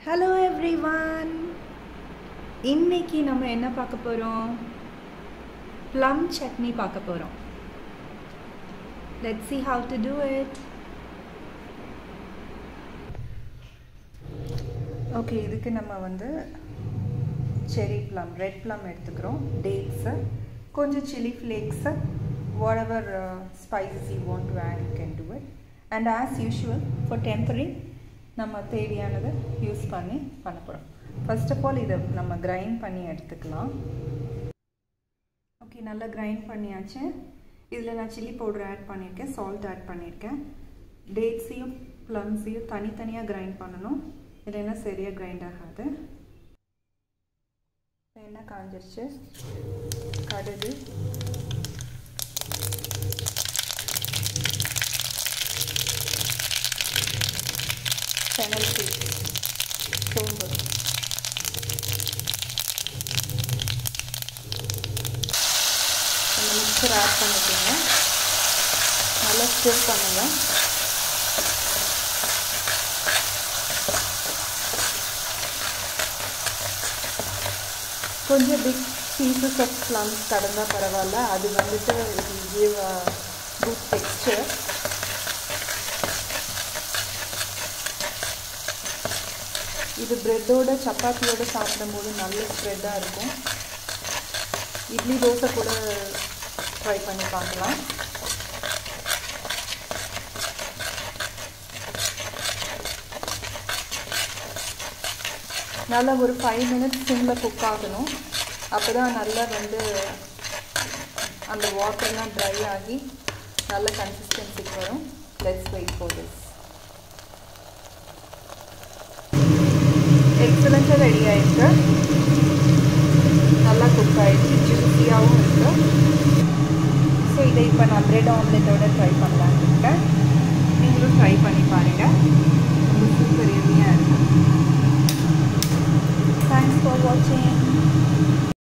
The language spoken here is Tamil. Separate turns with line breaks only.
ஹலோ எவ்ரிவான் இன்னைக்கு நம்ம என்ன பார்க்க போகிறோம் ப்ளம் சட்னி பார்க்க போகிறோம் let see how to do it okay இதுக்கு நம்ம வந்து செரி ப்ளம் ரெட் ப்ளம் எடுத்துக்கிறோம் டேட்ஸு கொஞ்சம் chilli flakes whatever spices you want to add you can do it and as usual for tempering நம்ம தேவையானதை யூஸ் பண்ணி பண்ண போகிறோம் ஃபர்ஸ்ட் ஆஃப் ஆல் இதை நம்ம கிரைண்ட் பண்ணி எடுத்துக்கலாம் ஓகே நல்லா கிரைண்ட் பண்ணியாச்சு இதில் நான் சில்லி பவுடர் ஆட் பண்ணியிருக்கேன் சால்ட் ஆட் பண்ணியிருக்கேன் டேட்ஸையும் ப்ளம்ஸையும் தனித்தனியாக கிரைண்ட் பண்ணணும் இல்லைன்னா சரியாக கிரைண்ட் ஆகாது எண்ணெய் காஞ்சிருச்சு கடுகு ஃபெனல் சீட் சோம்பு அந்த மிக்சர் ஆட் பண்ணிக்கோங்க நல்லா ஸ்டிர் பண்ணுங்கள் கொஞ்சம் பிக் பீசஸ் ஆஃப் ப்ளம்ஸ் கடந்தால் பரவாயில்ல அது வந்துட்டு கிவ் குட் டெக்ஸ்டர் இது ப்ரெட்டோட சப்பாத்தியோட சாப்பிடும்போது நல்ல ஸ்ப்ரெட்டாக இருக்கும் இட்லி தோசை கூட ட்ரை பண்ணி பார்க்கலாம் நல்லா ஒரு ஃபைவ் மினிட்ஸ் சிம்மில் குக் ஆகணும் அப்போ தான் நல்லா வந்து அந்த வாட்டர்லாம் ட்ரை ஆகி நல்ல கன்சிஸ்டன்சிக்கு வரும் லெட்ஸ் வெயிட் ஃபார் திஸ் எக்ஸலண்ட்டாக ரெடி ஆயிருக்கு நல்லா குக் ஆகிடுச்சு ஜூஸியாகவும் இருக்கு ஸோ இதை இப்போ நான் ப்ரெட் ஆம்லெட்டோட ட்ரை பண்ணலான்னு இருக்கேன் நீங்களும் ட்ரை பண்ணி பாருங்கள்